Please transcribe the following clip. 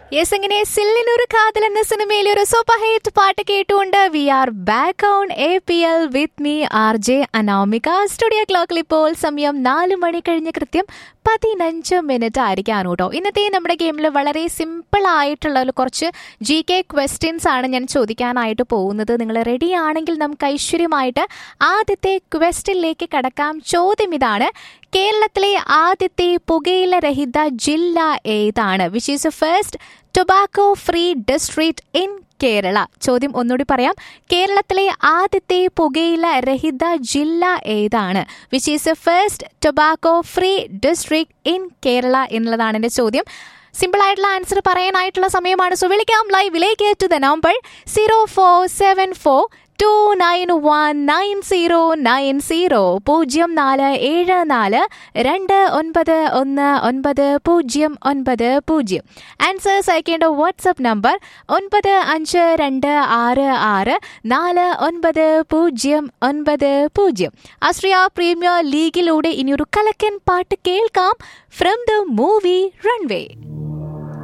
yes അങ്ങനെ സില്ലിനൊരു കാതൽ എന്ന സിനിമയിലെ ഒരു സൂപ്പർ ഹിറ്റ് പാട്ട് കേട്ടുകൊണ്ട് we are back on A P L with me R J Anomika studio ക്ലോക്കിൽ ഇപ്പോൾ സമയം നാല് മണി കഴിഞ്ഞ് കൃത്യം പതിനഞ്ച് മിനിറ്റ് ആയിരിക്കാണ് കേട്ടോ ഇന്നത്തെ നമ്മുടെ ഗെയിമിൽ വളരെ സിമ്പിൾ ആയിട്ടുള്ള ഒരു കുറച്ച് ജി കെ ക്വസ്റ്റ്യൻസ് ആണ് ഞാൻ ചോദിക്കാനായിട്ട് പോകുന്നത് നിങ്ങൾ റെഡി ആണെങ്കിൽ നമുക്ക് ഐശ്വര്യമായിട്ട് ആദ്യത്തെ ക്വസ്റ്റ്യനിലേക്ക് കടക്കാം ചോദ്യം ഇതാണ് കേരളത്തിലെ ആദ്യത്തെ പുകയില രഹിത ജില്ല ഏതാണ് which is first tobacco free district in Kerala ചോദ്യം ഒന്നുകൂടി പറയാം കേരളത്തിലെ ആദ്യത്തെ പുകയില രഹിത ജില്ല ഏതാണ് which is a first tobacco free district in Kerala എന്നുള്ളതാണ് എൻ്റെ ചോദ്യം സിമ്പിൾ ആയിട്ടുള്ള ആൻസർ പറയാനായിട്ടുള്ള സമയമാണ് സോ വിളിക്കാം ലൈവിലേക്ക് to the number zero four seven four two nine one nine zero nine zero പൂജ്യം നാല് ഏഴ് നാല് രണ്ട് ഒൻപത് ഒന്ന് ഒൻപത് പൂജ്യം ഒൻപത് പൂജ്യം ആൻസേഴ്സ് അയക്കേണ്ട വാട്സപ്പ് നമ്പർ ഒൻപത് അഞ്ച് രണ്ട് ആറ് ആറ് നാല് ഒൻപത് പൂജ്യം ഒൻപത് പൂജ്യം ആസ്ട്രിയ പ്രീമിയർ ലീഗിലൂടെ ഇനിയൊരു കലക്കൻ പാട്ട് കേൾക്കാം ഫ്രം ദ മൂവി റൺവേ